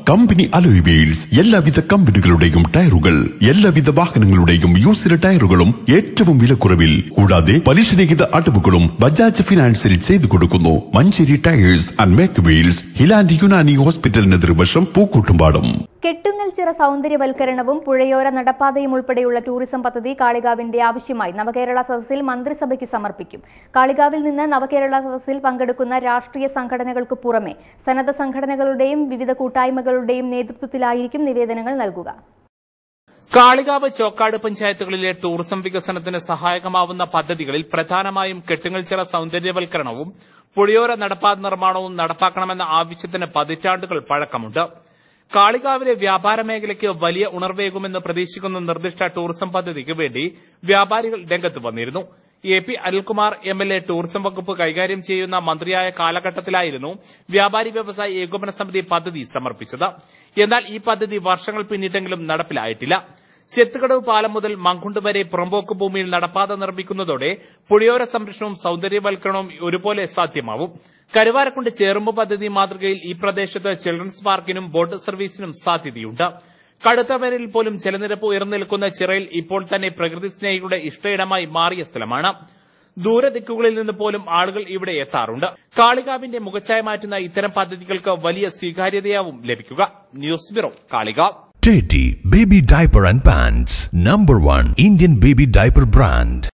Company alloy wheels എല്ലാവിധ കമ്പനികളുടെയും ടയറുകൾ എല്ലാവിധ വാഹനങ്ങളുടെയും യൂസിഡ് ടയറുകളും ഏറ്റവും വിലക്കുറവിൽ കൂടാതെ പലിശരഹിത അടവുകളും ബജാജ് ഫിനാൻസിൽ ചെയ്തു കൊടുക്കുന്നു Manjeri tyres and make wheels highland Unani ഹോസ്പിറ്റലിന് എതിർവശം പൂക്കൂട്ടുംപാടം കെട്ടുങ്ങൽ ചിറ സൗന്ദര്യവൽക്കരണവും പുഴയോര നടപ്പാതയും ഉൾപ്പെടെയുള്ള ടൂറിസം പദ്ധതി കാളികാവിന്റെ ആവശ്യമായി നവകേരള സദസ്സിൽ മന്ത്രിസഭയ്ക്ക് സമർപ്പിക്കും കാളികാവിൽ നിന്ന് നവകേരള സദസ്സിൽ പങ്കെടുക്കുന്ന രാഷ്ട്രീയ സംഘടനകൾക്ക് പുറമെ സന്നദ്ധ സംഘടനകളുടെയും വിവിധ കൂട്ടായ്മകളുടെയും നേതൃത്വത്തിലായിരിക്കും നിവേദനങ്ങൾ നൽകുക കാളികാവ് ചോക്കാട് പഞ്ചായത്തുകളിലെ ടൂറിസം വികസനത്തിന് സഹായകമാവുന്ന പദ്ധതികളിൽ പ്രധാനമായും കെട്ടുങ്ങൽച്ചിറ സൗന്ദര്യവൽക്കരണവും പുഴയോര നടപ്പാത നിർമ്മാണവും നടപ്പാക്കണമെന്ന ആവശ്യത്തിന് പതിറ്റാണ്ടുകൾ പഴക്കമുണ്ട് കാളികാവിലെ വ്യാപാര മേഖലയ്ക്ക് വലിയ ഉണർവേകുമെന്ന് പ്രതീക്ഷിക്കുന്ന നിർദ്ദിഷ്ട ടൂറിസം പദ്ധതിക്ക് വേണ്ടി വ്യാപാരികൾ രംഗത്ത് വന്നിരുന്നു A P Anilkumar M L A tourism വകുപ്പ് കൈകാര്യം ചെയ്യുന്ന മന്ത്രിയായ കാലഘട്ടത്തിലായിരുന്നു വ്യാപാരി വ്യവസായ ഏകോപന സമിതി പദ്ധതി സമർപ്പിച്ചത് എന്നാൽ ഈ പദ്ധതി വർഷങ്ങൾ പിന്നിട്ടെങ്കിലും നടപ്പിലായിട്ടില്ല ചെത്തുകടവ് പാലം മുതൽ മങ്കുണ്ട് വരെ പുറമ്പോക്ക് ഭൂമിയിൽ നടപ്പാത നിർമ്മിക്കുന്നതോടെ പുഴയോര സംരക്ഷണവും സൗന്ദര്യവൽക്കരണവും ഒരുപോലെ സാധ്യമാവും കരുവാരക്കുണ്ട് ചേറുമ്പ് പദ്ധതി മാതൃകയിൽ ഈ പ്രദേശത്ത് ചിൽഡ്രൻസ് പാർക്കിനും ബോട്ട് സർവീസിനും സാധ്യതയുണ്ട് കടുത്ത വേനലിൽ പോലും ജലനിരപ്പ് ഉയർന്നു നിൽക്കുന്ന ചിറയിൽ ഇപ്പോൾ തന്നെ പ്രകൃതി സ്നേഹികളുടെ ഇഷ്ടയിടമായി മാറിയ സ്ഥലമാണ് ദൂരദിക്കുകളിൽ നിന്ന് പോലും ആളുകൾ ഇവിടെ എത്താറുണ്ട് കാളികാവിന്റെ മുഖച്ഛായ മാറ്റുന്ന ഇത്തരം പദ്ധതികൾക്ക് വലിയ സ്വീകാര്യതയാവും ലഭിക്കുക news bureau Kalikavu Teddy Baby Diaper and Pants, number one Indian baby diaper brand.